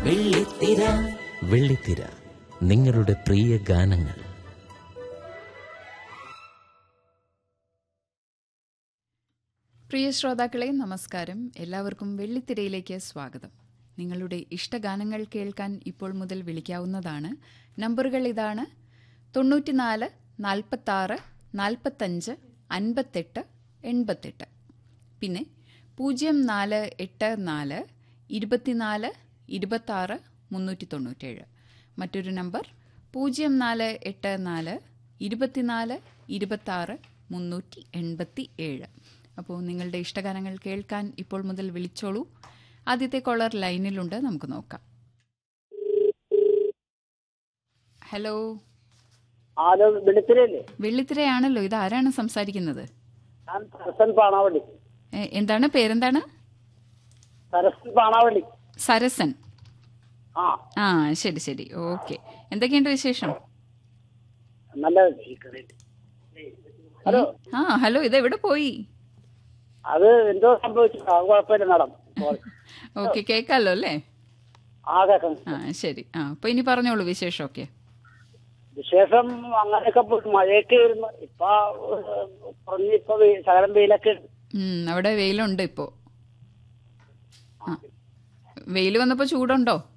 വെള്ളിത്തിര വെള്ളിത്തിര നിങ്ങളുടെ പ്രിയ ഗാനങ്ങൾ പ്രിയ ശ്രോതാക്കളെ നമസ്കാരം എല്ലാവർക്കും വെള്ളിത്തിരയിലേക്ക് സ്വാഗതം നിങ്ങളുടെ ഇഷ്ടഗാനങ്ങൾ കേൾക്കാൻ ഇപ്പോൾ മുതൽ വിളിക്കാവുന്നതാണ് നമ്പറുകൾ ഇതാണ് തൊണ്ണൂറ്റിനാല് നാൽപ്പത്താറ് നാൽപ്പത്തഞ്ച് അൻപത്തെട്ട് എൺപത്തെട്ട് പിന്നെ പൂജ്യം നാല് എട്ട് നാല് ഇരുപത്തിനാല് ഇരുപത്താറ് മുന്നൂറ്റി തൊണ്ണൂറ്റേഴ് മറ്റൊരു നമ്പർ പൂജ്യം നാല് എട്ട് നാല് ഇരുപത്തിനാല് ഇരുപത്താറ് മുന്നൂറ്റി എൺപത്തി ഏഴ് അപ്പോൾ നിങ്ങളുടെ ഇഷ്ടഗാനങ്ങൾ കേൾക്കാൻ ഇപ്പോൾ മുതൽ വിളിച്ചോളൂ ആദ്യത്തെ കോളർ ലൈനിലുണ്ട് നമുക്ക് നോക്കാം ഹലോ അത് വെളുത്തിരല്ലേ വെള്ളിത്തിരയാണല്ലോ ഇത് ആരാണ് സംസാരിക്കുന്നത് ഞാൻ സരസൻ പാണാവള്ളി എ, എന്താണ് പേരെന്താണ് സരസൻ പാണാവള്ളി സരസൻ ആ ആ ശരി ശരി ഓക്കെ എന്തൊക്കെയുണ്ട് വിശേഷം നല്ല ഹലോ ആ ഹലോ ഇത് എവിടെ പോയി അത് എന്തോ സംഭവിച്ചു അത് കുഴപ്പമില്ല മാഡം ഓക്കെ കേക്കാലോ അല്ലേ ആ കേക്കാം ആ ശരി ആ അപ്പൊ ഇനി പറഞ്ഞോളൂ വിശേഷമൊക്കെ വിശേഷം അങ്ങനെയൊക്കെ പോയി മഴയൊക്കെ ആയിരുന്നു ഇപ്പൊ ഏഹ്, കുറഞ്ഞ് ഇപ്പൊ വെ- ശകലം വെയിലൊക്കെ ഉണ്ട് ഉം, അവിടെ വെയിലുണ്ട് ഇപ്പോ ആ വെയിൽ വന്നപ്പോ ചൂടുണ്ടോ